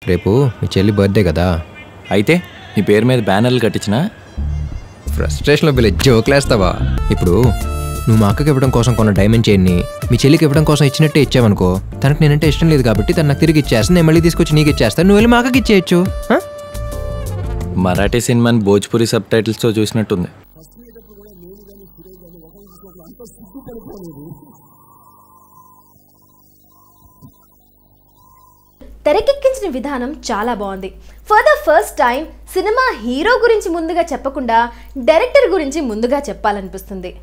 రేపు మీ చెల్లి బర్త్డే కదా అయితే నీ పేరు మీద బ్యానర్లు కట్టించినా ఫ్రస్ట్రేషన్లో వీళ్ళు జోకులేస్తావా ఇప్పుడు నువ్వు మా అక్కకి ఇవ్వడం కోసం కొన్న డైమండ్ చైన్ని మీ చెల్లికి ఇవ్వడం కోసం ఇచ్చినట్టే ఇచ్చావనుకో తనకు నేనంటే ఇష్టం లేదు కాబట్టి తను నాకు తిరిగి ఇచ్చేస్తాను నేను మళ్ళీ తీసుకొచ్చి నీకు ఇచ్చేస్తాను నువ్వు వెళ్ళి మా అక్కకి ఇచ్చేయచ్చు ఆ? మరాఠీ సినిమాని భోజ్పురి సబ్ టైటిల్స్తో చూసినట్టుంది తెరకెక్కించిన విధానం చాలా బాగుంది ఫర్ ద ఫస్ట్ టైం సినిమా హీరో గురించి ముందుగా చెప్పకుండా డైరెక్టర్ గురించి ముందుగా చెప్పాలనిపిస్తుంది